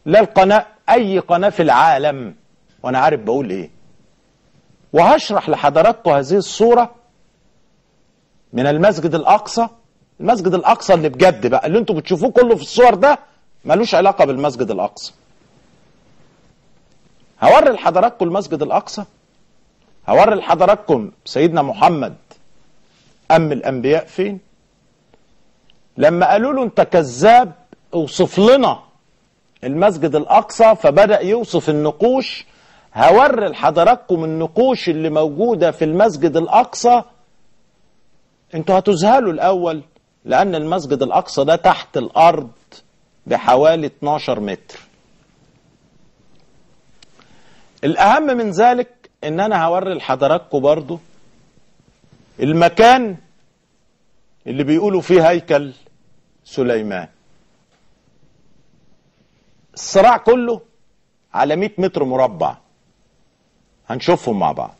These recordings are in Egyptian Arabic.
لا القناة أي قناة في العالم وأنا عارف بقول إيه وهشرح لحضراتكم هذه الصورة من المسجد الأقصى المسجد الأقصى اللي بجد بقى اللي انتوا بتشوفوه كله في الصور ده ملوش علاقة بالمسجد الأقصى هوري لحضراتكم المسجد الأقصى هوري لحضراتكم سيدنا محمد أم الأنبياء فين لما قالوا له أنت كذاب اوصف لنا المسجد الأقصى فبدأ يوصف النقوش هوري لحضراتكم النقوش اللي موجودة في المسجد الأقصى انتوا هتذهلوا الأول لأن المسجد الأقصى ده تحت الأرض بحوالي 12 متر الأهم من ذلك إن أنا هوري لحضراتكم برضو المكان اللي بيقولوا فيه هيكل سليمان الصراع كله على 100 متر مربع هنشوفهم مع بعض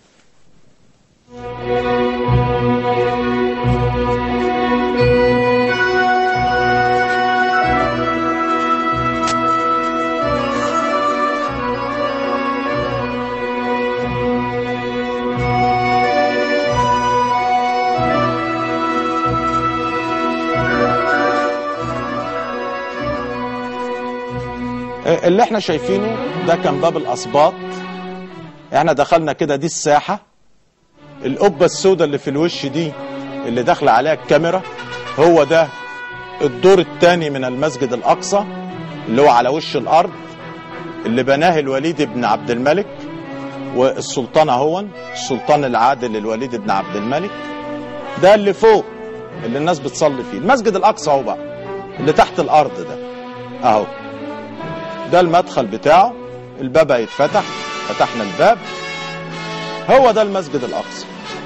اللي احنا شايفينه ده كان باب الاسباط احنا دخلنا كده دي الساحة القبة السوداء اللي في الوش دي اللي داخله عليها الكاميرا هو ده الدور الثاني من المسجد الاقصى اللي هو على وش الارض اللي بناه الوليد بن عبد الملك والسلطان اهون السلطان العادل الوليد بن عبد الملك ده اللي فوق اللي الناس بتصلي فيه المسجد الاقصى اهو بقى اللي تحت الارض ده اهو ده المدخل بتاعه الباب هيتفتح فتحنا الباب هو ده المسجد الاقصى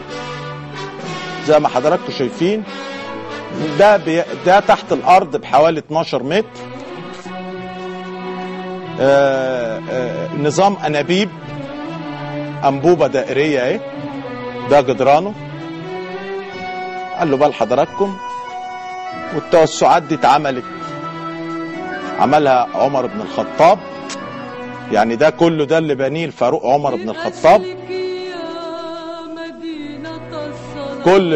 زي ما حضراتكم شايفين ده بي... ده تحت الارض بحوالي 12 متر آآ آآ نظام انابيب انبوبه دائريه اهي ده جدرانه قال له بقى لحضراتكم والتوسعات دي اتعملت عملها عمر بن الخطاب يعني ده كله ده اللي بنيه الفاروق عمر بن الخطاب كل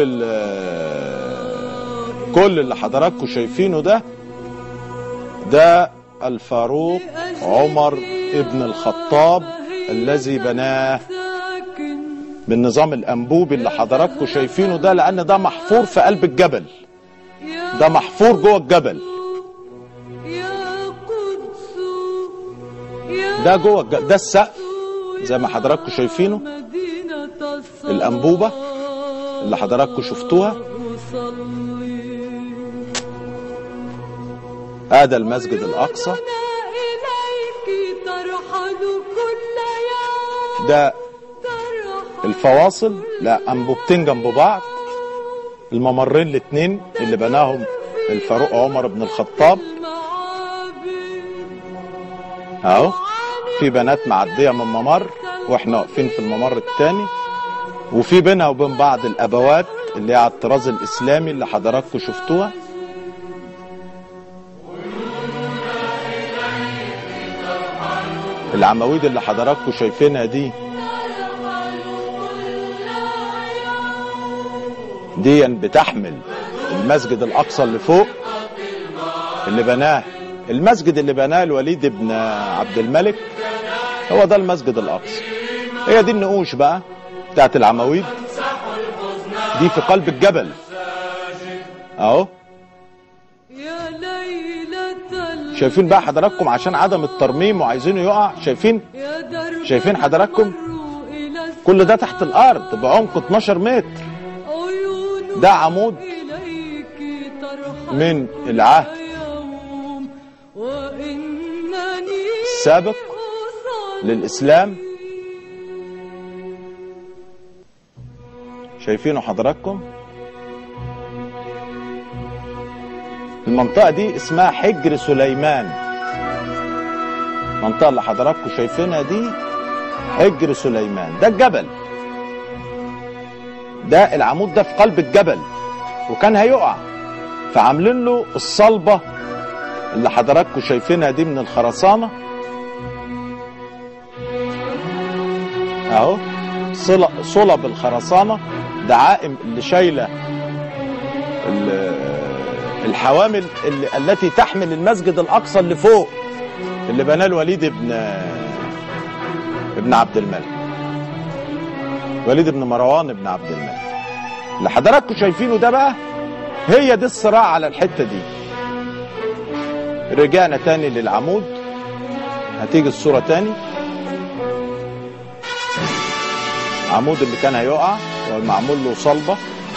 كل اللي حضراتكم شايفينه ده ده الفاروق عمر ابن الخطاب الذي بناه بالنظام الانبوبي اللي حضراتكم شايفينه ده لان ده محفور في قلب الجبل ده محفور جوه الجبل ده جوه الج... ده السقف زي ما حضراتكم شايفينه الانبوبه اللي حضراتكم شفتوها هذا المسجد الاقصى ده الفواصل لا انبوبتين جنب بعض الممرين الاثنين اللي بناهم الفاروق عمر بن الخطاب اهو في بنات معديه من ممر واحنا واقفين في الممر الثاني وفي بينها وبين بعض الابوات اللي هي على الطراز الاسلامي اللي حضراتكم شفتوها العواميد اللي حضراتكم شايفينها دي دي بتحمل المسجد الاقصى اللي فوق اللي بناه المسجد اللي بناه الوليد بن عبد الملك هو ده المسجد الاقصى هي دي النقوش بقى بتاعت العواميد دي في قلب الجبل اهو شايفين بقى حضراتكم عشان عدم الترميم وعايزينه يقع شايفين شايفين حضراتكم كل ده تحت الارض بعمق 12 متر ده عمود من العهد السابق للإسلام شايفينه حضراتكم المنطقة دي اسمها حجر سليمان المنطقة اللي حضراتكم شايفينها دي حجر سليمان ده الجبل ده العمود ده في قلب الجبل وكان هيقع فعاملين له الصلبة اللي حضراتكم شايفينها دي من الخرسانة اهو صل- صلب الخرسانة دعائم اللي شايلة ال- الحوامل اللي التي تحمل المسجد الأقصى اللي فوق اللي بناه الوليد ابن ابن عبد الملك وليد بن مروان ابن عبد الملك اللي حضراتكم شايفينه ده بقى هي دي الصراع على الحتة دي رجعنا تاني للعمود هتيجي الصورة تاني عمود اللي كان هيقع ومعمول له صلبة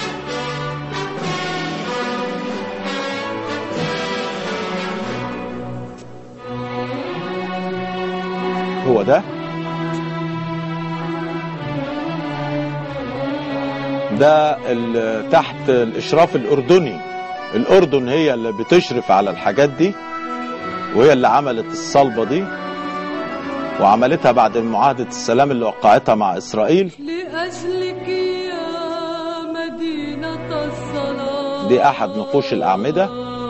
هو ده ده ال- تحت الإشراف الأردني الأردن هي اللي بتشرف على الحاجات دي وهي اللي عملت الصلبة دي وعملتها بعد معاهدة السلام اللي وقعتها مع إسرائيل لأجلك يا مدينة الصلاة دي أحد نقوش الأعمدة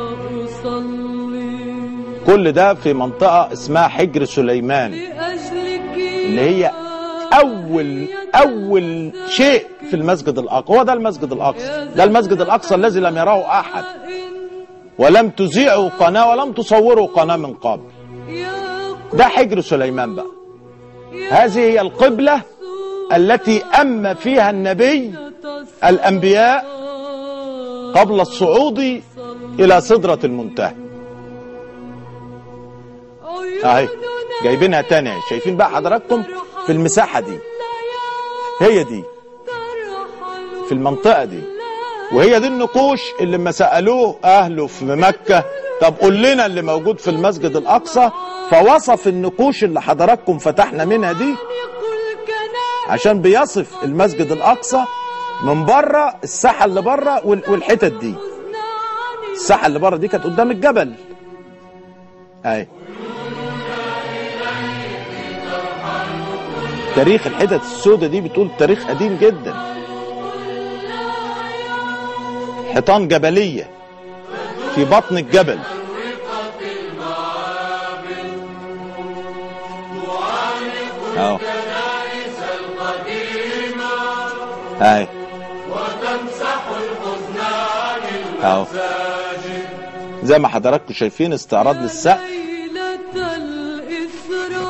أصلي كل ده في منطقة اسمها حجر سليمان لأجلك اللي هي أول أول شيء في المسجد الأقصى هو ده المسجد الأقصى ده المسجد الأقصى الذي لم يراه أحد ولم تذيعوا قناة ولم تصوروا قناة من قبل ده حجر سليمان بقى هذه هي القبلة التي أم فيها النبي الأنبياء قبل الصعود إلى سدرة المنتهى أهي جايبينها تاني أهي. شايفين بقى حضراتكم في المساحة دي هي دي في المنطقة دي وهي دي النقوش اللي لما سألوه أهله في مكة طب قول لنا اللي موجود في المسجد الأقصى فوصف النقوش اللي حضراتكم فتحنا منها دي عشان بيصف المسجد الأقصى من بره الساحة اللي بره وال- والحتت دي الساحة اللي بره دي كانت قدام الجبل اهي تاريخ الحتت السوداء دي بتقول تاريخ قديم جدا حيطان جبلية في بطن الجبل اهو اهي اهو زي ما حضراتكم شايفين استعراض للسقف ليلة الإسراء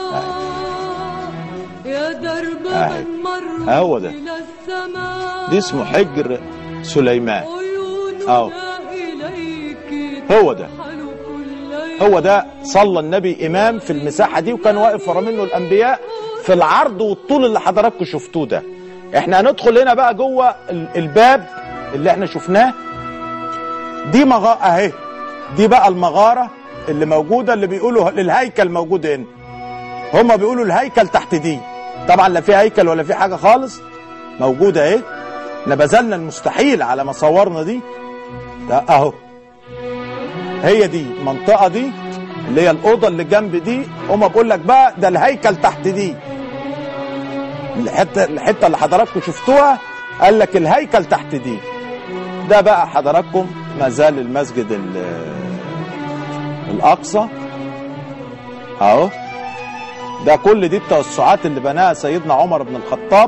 يا درب أهي. من مر أهو ده. إلى السماء دي اسمه حجر سليمان أهو. عيوننا إليك هو ده ترحل كل هو ده صلى النبي امام في المساحه دي وكان واقف ورا منه الانبياء في العرض والطول اللي حضراتكم شفتوه ده احنا هندخل هنا بقى جوه ال- الباب اللي احنا شفناه دي مغاره اهي دي بقى المغاره اللي موجوده اللي بيقولوا للهيكل موجود هنا هما بيقولوا الهيكل تحت دي طبعا لا في هيكل ولا في حاجه خالص موجوده اهي احنا بذلنا المستحيل على ما صورنا دي ده اهو هي دي المنطقه دي اللي هي الاوضه اللي جنب دي هما بقول لك بقى ده الهيكل تحت دي الحته الحته اللي حضراتكم شفتوها قال لك الهيكل تحت دي ده بقى حضراتكم ما زال المسجد ال- الاقصى اهو ده كل دي التوسعات اللي بناها سيدنا عمر بن الخطاب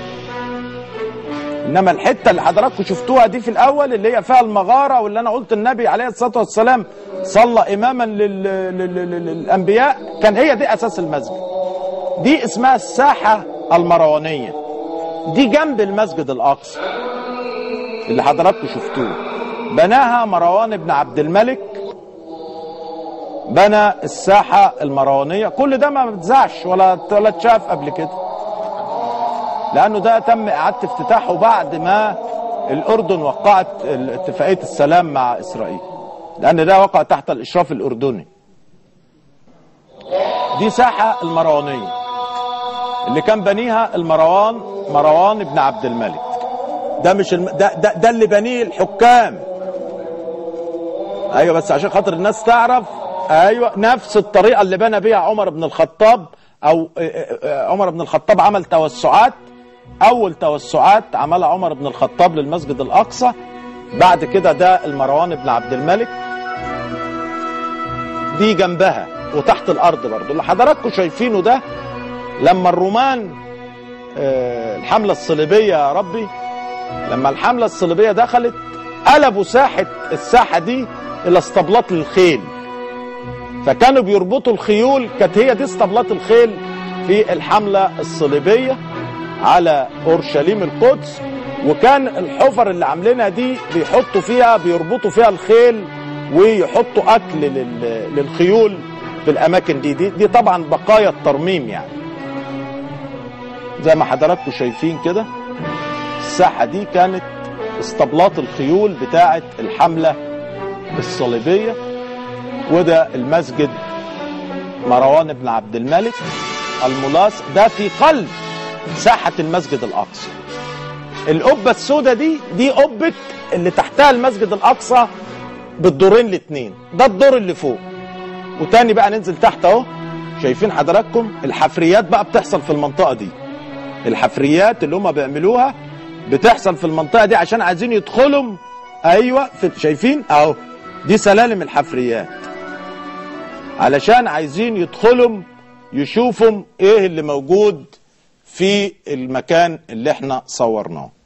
انما الحته اللي حضراتكم شفتوها دي في الاول اللي هي فيها المغاره واللي انا قلت النبي عليه الصلاه والسلام صلى اماما لل... لل... لل... للانبياء كان هي دي اساس المسجد دي اسمها الساحه المروانيه دي جنب المسجد الاقصى اللي حضراتكم شفتوه بناها مروان بن عبد الملك بنى الساحه المروانيه كل ده ما بتذاعش ولا ولا اتشاف قبل كده لانه ده تم اعاده افتتاحه بعد ما الاردن وقعت اتفاقيه السلام مع اسرائيل لان ده وقع تحت الاشراف الاردني دي ساحه المروانيه اللي كان بنيها المروان مروان بن عبد الملك ده مش الم... ده, ده ده اللي بنيه الحكام ايوه بس عشان خاطر الناس تعرف ايوه نفس الطريقه اللي بنى بيها عمر بن الخطاب او عمر بن الخطاب عمل توسعات اول توسعات عملها عمر بن الخطاب للمسجد الاقصى بعد كده ده المروان بن عبد الملك دي جنبها وتحت الارض برضو اللي حضراتكم شايفينه ده لما الرومان آه، الحمله الصليبيه يا ربي لما الحمله الصليبيه دخلت قلبوا ساحه الساحه دي الى اسطبلات للخيل فكانوا بيربطوا الخيول كانت هي دي اسطبلات الخيل في الحمله الصليبيه على اورشليم القدس وكان الحفر اللي عاملينها دي بيحطوا فيها بيربطوا فيها الخيل ويحطوا اكل لل- للخيول في الاماكن دي دي, دي طبعا بقايا الترميم يعني زي ما حضراتكم شايفين كده الساحه دي كانت اسطبلات الخيول بتاعه الحمله الصليبيه وده المسجد مروان بن عبد الملك الملاص ده في قلب ساحه المسجد الاقصى القبه السوداء دي دي قبه اللي تحتها المسجد الاقصى بالدورين الاثنين ده الدور اللي فوق وتاني بقى ننزل تحت اهو شايفين حضراتكم الحفريات بقى بتحصل في المنطقه دي الحفريات اللي هم بيعملوها بتحصل في المنطقه دي عشان عايزين يدخلوا ايوه في شايفين اهو دي سلالم الحفريات علشان عايزين يدخلوا يشوفوا ايه اللي موجود في المكان اللي احنا صورناه